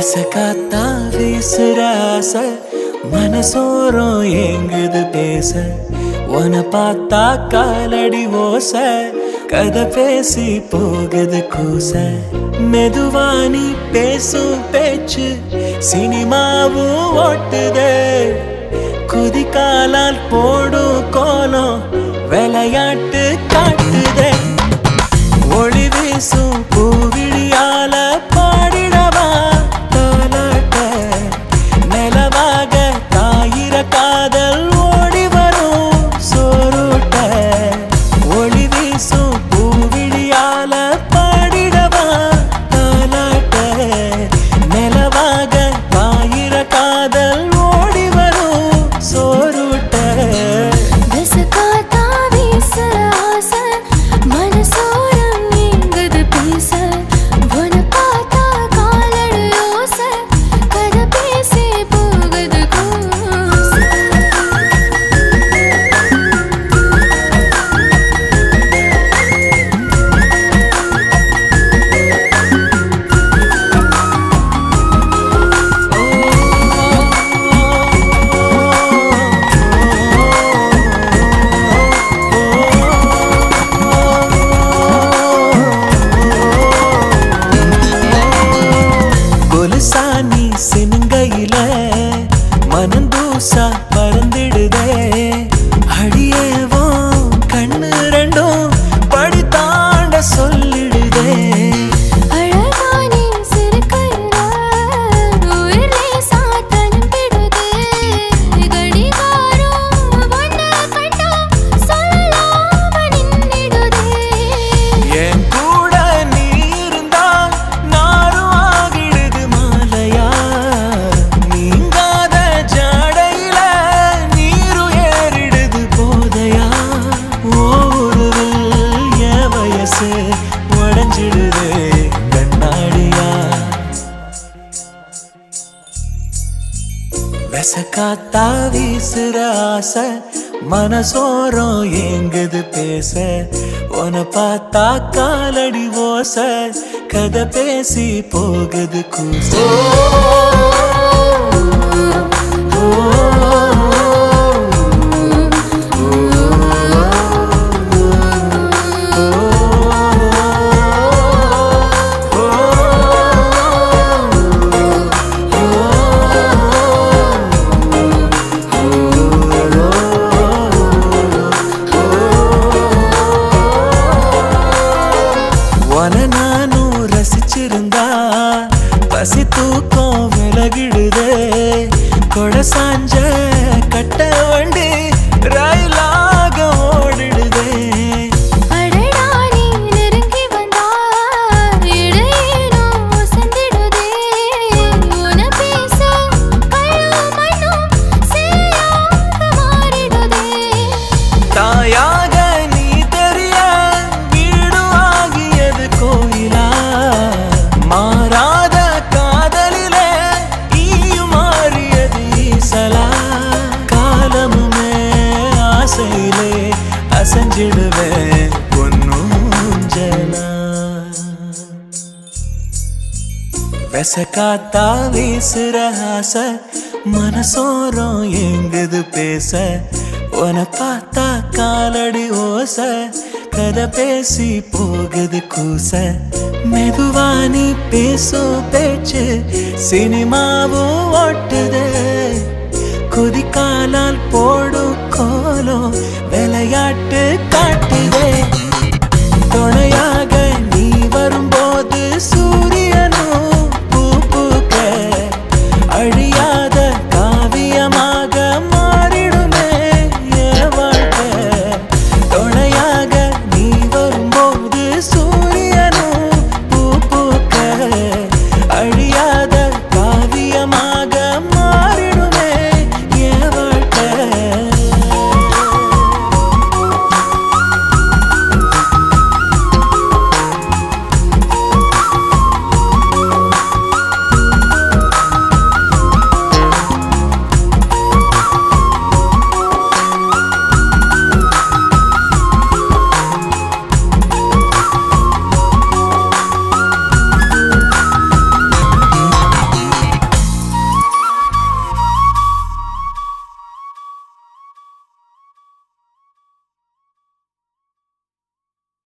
விசகாத்தா வீசுற ஆசை மனசோரம் ஏங்குது பேச உன பார்த்தா காலடி ஓச கதை பேசி போகுது கூச மெதுவா நீ பேசும் பேச்சு சினிமாவும் ஓட்டுதே குதிகாலால் போடும் கோலம் விளையாட்டு காட்டுதே ஒளி வீசும் பூவிழியால பாடிடவா தாலாட்ட நிலவாக தாயிர காதல் ஓடி வரும் சோறுட்ட ஒளி வீசும் பூவிழியால பாடிடவா தாலாட்ட நிலவாக தாயிர காதல் ஓடி வரும் சோறுட்ட விசகாத்தா வீசுற ஆசை, மனசோரம் ஏங்குது பேச. உன்னை பார்த்தா காலடி ஓசை, கதை பேசி போகுது கூச. கொலுசானி சினுங்கையில மனந்தூசா பறந்திடுதே அடியேவோ கண்ணு ரெண்டும் படி தாண்ட சொல்லிடுதே அழகானே சிறுகையில உயிர் லேசா தழும்பிடுதே. கடிகாரம் உன்னை கண்டா சொல்லாம நின்னிடுதே. என் கூட நீ இருந்தா நாரும் ஆகிடுது மாலையா நீங்காத ஜாடையில நீரும் ஏறிடுது போதையா ஓருவில் என் வயசு உடஞ்சிடுது கண்ணாடியா விசக்காத்தா வீசுற ஆசை மனசோரம் ஏங்குது பேச உன பார்த்தா காலடி ஓச கதை பேசி போகுது கூச உன நானும் ரசிச்சிருந்தா பசி தூக்கம் விலகிடுதே கொடை சாஞ்ச கட்ட வண்டி ரயிலாக ஓடிடுதே அடடா நீ நெருங்கி வந்தா இடையேனோ அசந்திடுதே. உன்னை பேச கல்லும் மண்ணும் சேயாக மாறிடுதே. தாயாக நீ தெரிய வீடு ஆகியது கோயிலா மாறாத காதலிலே ஈயும் மாறியது ஈசலா காலமுமே ஆசையிலே அசைஞ்சிடுவேன் பொன்னூஞ்சலா விசக்காத்தா வீசுற ஆசை மனசோரம் எங்குது பேச உன பார்த்தா காலடி ஓச கதை பேசி போகுது கூச மெதுவா நீ பேசும் பேச்சு சினிமாவும் ஓட்டுதே குதிக்காலால் போடும் கோலம் விளையாட்டு காட்டுதே துணையாக